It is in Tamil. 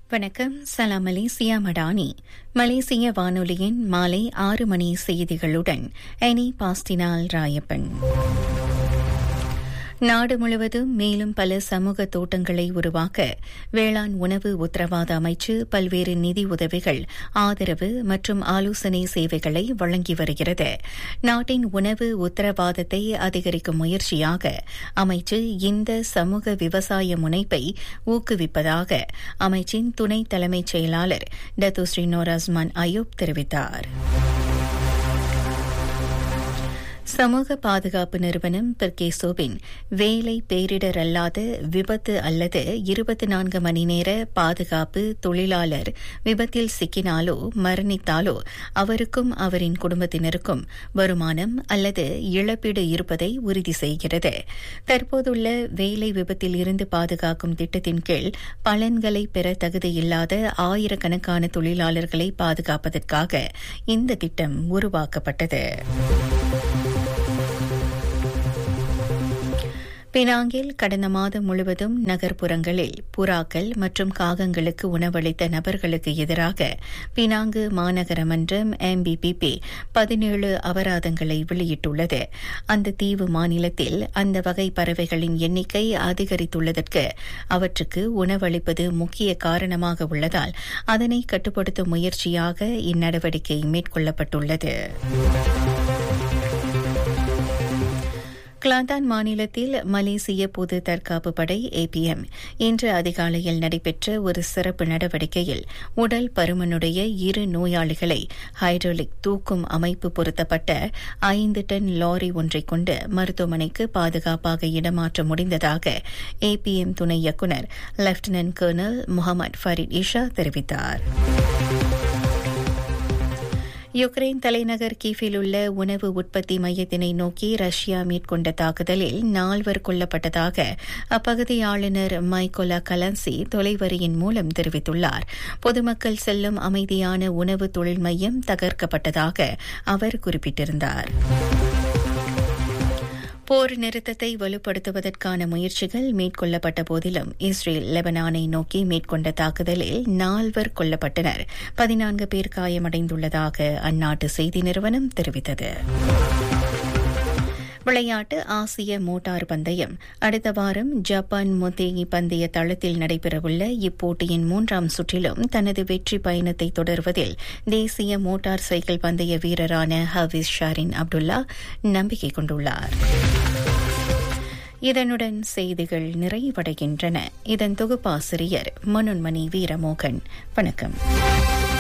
வணக்கம் சலாம் மலேசியா மடானி மலேசிய வானொலியின் மாலை ஆறு மணி செய்திகளுடன் எனி பாஸ்டினால் ராயப்பன் நாடு முழுவதும் மேலும் பல சமூக தோட்டங்களை உருவாக்க வேளாண் உணவு உத்தரவாத அமைச்சு பல்வேறு நிதி உதவிகள் ஆதரவு மற்றும் ஆலோசனை சேவைகளை வழங்கி வருகிறது நாட்டின் உணவு உத்தரவாதத்தை அதிகரிக்கும் முயற்சியாக அமைச்சு இந்த சமூக விவசாய முனைப்பை ஊக்குவிப்பதாக அமைச்சின் துணை தலைமைச் செயலாளர் டத்து ஸ்ரீ நோராஸ்மான் அயூப் தெரிவித்தாா் சமூக பாதுகாப்பு நிறுவனம் பிர்கேசோவின் வேலை பேரிடர் அல்லாத விபத்து அல்லது இருபத்தி நான்கு மணி நேர பாதுகாப்பு தொழிலாளர் விபத்தில் சிக்கினாலோ மரணித்தாலோ அவருக்கும் அவரின் குடும்பத்தினருக்கும் வருமானம் அல்லது இழப்பீடு இருப்பதை உறுதி செய்கிறது தற்போதுள்ள வேலை விபத்தில் இருந்து பாதுகாக்கும் திட்டத்தின் கீழ் பலன்களை பெற தகுதியில்லாத ஆயிரக்கணக்கான தொழிலாளர்களை பாதுகாப்பதற்காக இந்த திட்டம் உருவாக்கப்பட்டது பினாங்கில் கடந்த மாதம் முழுவதும் நகர்ப்புறங்களில் புறாக்கள் மற்றும் காகங்களுக்கு உணவளித்த நபர்களுக்கு எதிராக பினாங்கு மாநகர மன்றம் எம்பிபிபி பதினேழு அபராதங்களை வெளியிட்டுள்ளது அந்த தீவு மாநிலத்தில் அந்த வகை பறவைகளின் எண்ணிக்கை அதிகரித்துள்ளதற்கு அவற்றுக்கு உணவளிப்பது முக்கிய காரணமாக உள்ளதால் அதனை கட்டுப்படுத்தும் முயற்சியாக இந்நடவடிக்கை மேற்கொள்ளப்பட்டுள்ளது கிளாந்தான் மாநிலத்தில் மலேசிய பொது தற்காப்பு படை ஏபிஎம் இன்று அதிகாலையில் நடைபெற்ற ஒரு சிறப்பு நடவடிக்கையில் உடல் பருமனுடைய இரு நோயாளிகளை ஹைட்ரோலிக் தூக்கும் அமைப்பு பொருத்தப்பட்ட ஐந்து டன் லாரி ஒன்றை கொண்டு மருத்துவமனைக்கு பாதுகாப்பாக இடமாற்ற முடிந்ததாக ஏபிஎம் துணை இயக்குநர் lieutenant colonel Mohammed Fareed Isha தெரிவித்தாா் யுக்ரைன் தலைநகர் கீஃபில் உள்ள உணவு உற்பத்தி மையத்தினை நோக்கி ரஷ்யா மேற்கொண்ட தாக்குதலில் நால்வர் கொல்லப்பட்டதாக அப்பகுதி ஆளுநர் மைகோலா கலன்சி தொலைவரியின் மூலம் தெரிவித்துள்ளார் பொதுமக்கள் செல்லும் அமைதியான உணவு தொழில் மையம் தகர்க்கப்பட்டதாக அவர் குறிப்பிட்டிருந்தார் போர் நிறுத்தத்தை வலுப்படுத்துவதற்கான முயற்சிகள் மேற்கொள்ளப்பட்ட போதிலும் இஸ்ரேல் லெபனானை நோக்கி மேற்கொண்ட தாக்குதலில் நால்வர் கொல்லப்பட்டனர் பதினான்கு பேர் காயமடைந்துள்ளதாக அந்நாட்டு செய்தி நிறுவனம் தெரிவித்தது விளையாட்டு ஆசிய மோட்டார் பந்தயம் அடுத்த வாரம் ஜப்பான் மொத்தேகி பந்தய தளத்தில் நடைபெறவுள்ள இப்போட்டியின் மூன்றாம் சுற்றிலும் தனது வெற்றி பயணத்தை தொடர்வதில் தேசிய மோட்டார் சைக்கிள் பந்தய வீரரான ஹவிஸ் ஷாரின் அப்துல்லா நம்பிக்கை கொண்டுள்ளார் இதனுடன் செய்திகள் நிறைவடைகின்றன இதன் தொகுப்பாசிரியர் மனோன்மணி வீரமோகன் வணக்கம்